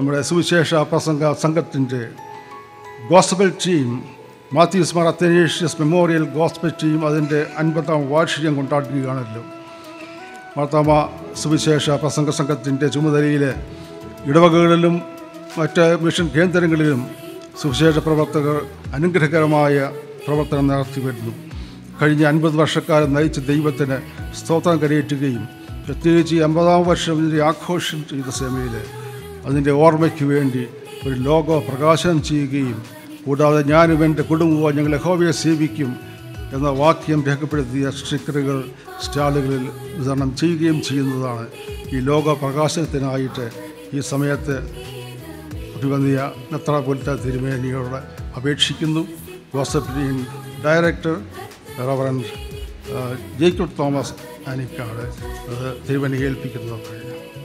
നമ്മുടെ സുവിശേഷ പ്രസംഗ സംഘത്തിൻ്റെ gospel team Mathews Mar Athanasius memorial gospel team അതിൻ്റെ അൻപതാം വാർഷികം കൊണ്ടാടുകയാണല്ലോ മാർത്താമ സുവിശേഷ പ്രസംഗ സംഘത്തിൻ്റെ ചുമതലയിൽ ഇടവകകളിലും മറ്റ് മിഷൻ കേന്ദ്രങ്ങളിലും സുവിശേഷ പ്രവർത്തകർ അനുഗ്രഹകരമായ പ്രവർത്തനം നടത്തി വരുന്നു കഴിഞ്ഞ അൻപത് വർഷക്കാലം നയിച്ച ദൈവത്തിന് സ്തോത്രം കരയേറ്റുകയും പ്രത്യേകിച്ച് ഈ അമ്പതാം വർഷം ഇതിൻ്റെ ആഘോഷം ചെയ്ത സമയയിൽ അതിൻ്റെ ഓർമ്മയ്ക്ക് വേണ്ടി ഒരു ലോഗോ പ്രകാശനം ചെയ്യുകയും കൂടാതെ ഞാനും എൻ്റെ കുടുംബവും ഞങ്ങൾ യഹോവയെ സേവിക്കും എന്ന വാക്യം രേഖപ്പെടുത്തിയ സ്റ്റിക്കറുകൾ സ്റ്റാളുകളിൽ വിതരണം ചെയ്യുകയും ചെയ്യുന്നതാണ് ഈ ലോക പ്രകാശനത്തിനായിട്ട് ഈ സമയത്ത് അഭിവന്ദിയ മെത്രാപൊലിത്ത തിരുമേനിയോട് അപേക്ഷിക്കുന്നു Joseph dean director reverend Jacob Thomas Anikkad അത് തിരുവനിക ഏൽപ്പിക്കുന്നതാണ്